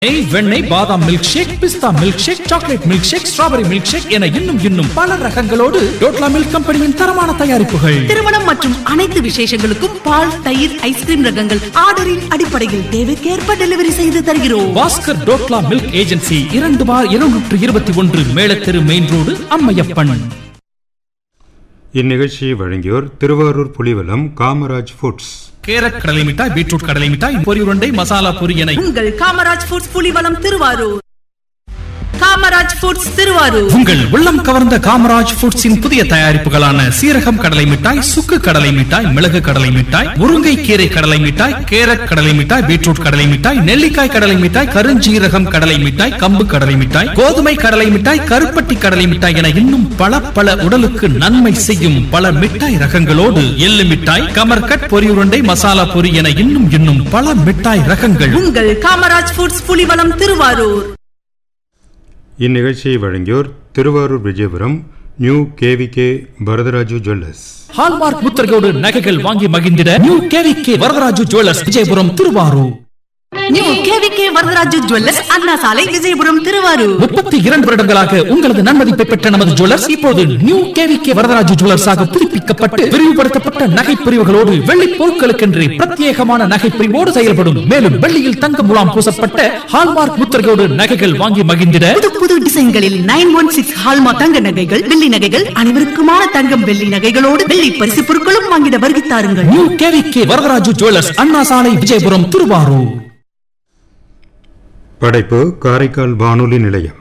நெய் வெண்ணெய் பாதாம் மில்க் ஷேக் பிஸ்தா milkshake chocolate milkshake strawberry milkshake என இன்னும் இன்னும் பல ரகங்களோடு டோட்லா மில்க் கம்பெனியின் தரமான தயாரிப்புகள் திருமணம் மற்றும் அனைத்து விசேஷங்களுக்கும் பால் தயிர் ஐஸ்கிரீம் ரகங்கள் ஆர்டரின் அடிப்படையில் தேவைக்கேற்ப டெலிவரி செய்து தருகிறோம் பாஸ்கர் டோட்லா மில்க் ஏஜென்சி இரண்டு பார் இருநூற்று இருபத்தி ஒன்று மேலத்தெரு மெயின் ரோடு அம்மையப்பன் இந்நிகழ்ச்சியை வழங்கியோர் திருவாரூர் புலிவலம் காமராஜ் ஃபுட்ஸ் கேரட் கடலை மிட்டாய் பீட்ரூட் கடலை மிட்டாய் பொரி உருண்டை மசாலா பொரி என உங்கள் காமராஜ் ஃபுட்ஸ் புலிவலம் திருவாரூர் காமராஜ் ஃபுட்ஸ் திருவாரூர் உங்கள் உள்ளம் கவர்ந்த காமராஜ் ஃபுட்ஸின் புதிய தயாரிப்புகளான சீரகம் கடலை மிட்டாய் சுக்கு கடலை மிட்டாய் மிளகு கடலை மிட்டாய் முருங்கை கீரை கடலை மிட்டாய் கேரட் கடலை மிட்டாய் பீட்ரூட் கடலை மிட்டாய் நெல்லிக்காய் கடலை மிட்டாய் கருஞ்சீரகம் கடலை மிட்டாய் கம்பு கடலை மிட்டாய் கோதுமை கடலை மிட்டாய் கருப்பட்டி கடலை மிட்டாய் என இன்னும் பல பல உடலுக்கு நன்மை செய்யும் பல மிட்டாய் ரகங்களோடு எள்ளு மிட்டாய் கமர்கட் பொரி உருண்டை மசாலா பொரி என இன்னும் இன்னும் பல மிட்டாய் ரகங்கள் உங்கள் காமராஜ் ஃபுட்ஸ் புலிவலம் திருவாரூர் இந்நிகழ்ச்சியை வழங்கியோர் Thiruvarur Vijayapuram new KVK Varadharaju jewellers hallmark முத்திரையோடு நகைகள் வாங்கி மகிழ்ந்திட new KVK Varadharaju jewellers Vijayapuram Thiruvarur new KVK Varadharaju jewellers Anna Salai Vijayapuram Thiruvarur முப்பத்தி இரண்டு வருடங்களாக உங்களது நன்மதிப்பை பெற்ற நமது ஜுவல்லர்ஸ் இப்போது நியூ கேவிகே வரதராஜு ஜுவல்லர்ஸாக புதுப்பிக்கப்பட்டு விரிவுபடுத்தப்பட்ட நகை பிரிவுகளோடு வெள்ளி பொருட்களுக்கென்று பிரத்யேகமான நகை பிரிவோடு செயல்படும் மேலும் வெள்ளியில் தங்க முலாம் பூசப்பட்ட ஹால்மார்க் முத்திரையோடு நகைகள் வாங்கி மகிழ்ந்திட புது புது டிசைன்களில் நைன் ஒன் சிக்ஸ் ஹால்மா தங்க நகைகள் வெள்ளி நகைகள் அனைவருக்குமான தங்கம் வெள்ளி நகைகளோடு வெள்ளி பரிசு பொருட்களும் வாங்கிட வருகை தாருங்கள் new KVK Varadharaju jewellers Anna Salai Vijayapuram Thiruvarur படைப்பு காரைக்கால் வானொலி நிலையம்